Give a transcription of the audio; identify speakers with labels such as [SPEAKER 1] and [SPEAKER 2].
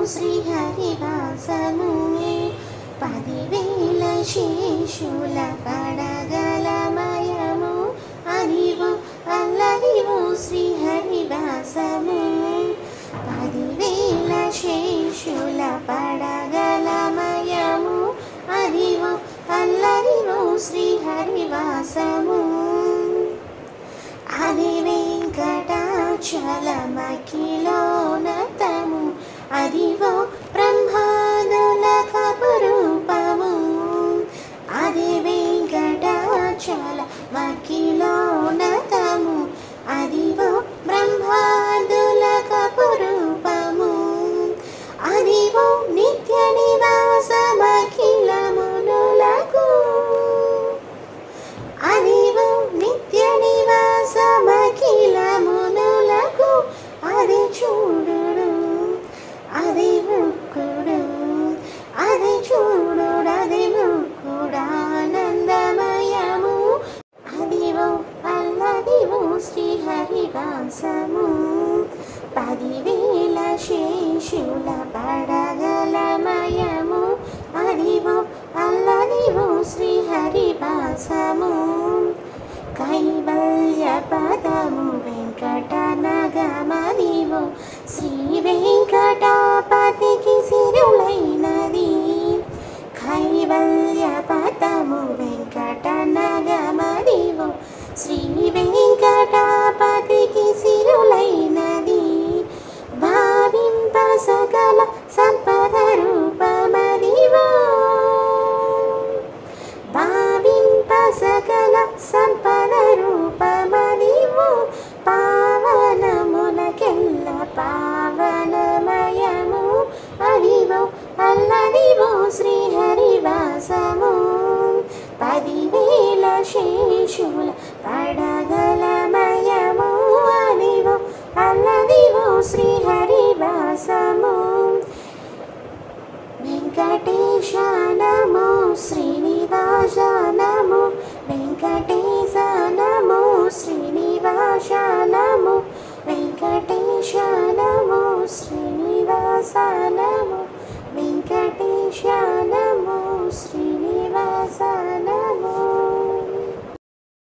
[SPEAKER 1] శ్రీహరివాసము పదివేల శేషుల పడగలమయము అదివో అల్లదివో శ్రీహరివాసము పదివేల శేషుల పడగలమయము అదివో అల్లదివో శ్రీహరివాసము అది వెంకటాచలమఖిలోనతము అదివో బ్రహ్మానుల కపురూపము అది వెంకటాచల మఖిలోనతము అదివో బ్రహ్మాదుల కపురూపము అదివో నిత్య నివాసమఖిలమునులకు అదివో నిత్య నివాసమఖిలమునులకు అది చూడుడు అది ముక్కుడు అది చూడుడు అది ముక్కుడానందమయము అదివో అల్లదివో శ్రీహరివాసము పదివేల శేషుల పడగలమయము అదివో అల్లదివో శ్రీహరివాసము కైవల్య పదము వెంకట నగమదివో శ్రీ వెంకటాపతికి సిరులైనది కైవల్య పదము వెంకట నగమదివో శ్రీ వెంకటాపతికి సిరులైనది భావింప సకల సంపద రూపమదివో భావింప సకల సంపద రూపమదివో పావనములకెల్ల పావనమయము అదివో అల్లదివో శ్రీహరివాసము పదివేల శేషుల పడగలమయము అదివో అల్లదివో శ్రీహరివాసము వెంకటేశ నమో శ్రీనివాస నమో వెంకటేశ నమో శ్రీనివాస నమో వెంకటేశ నమో శ్రీనివాస నమో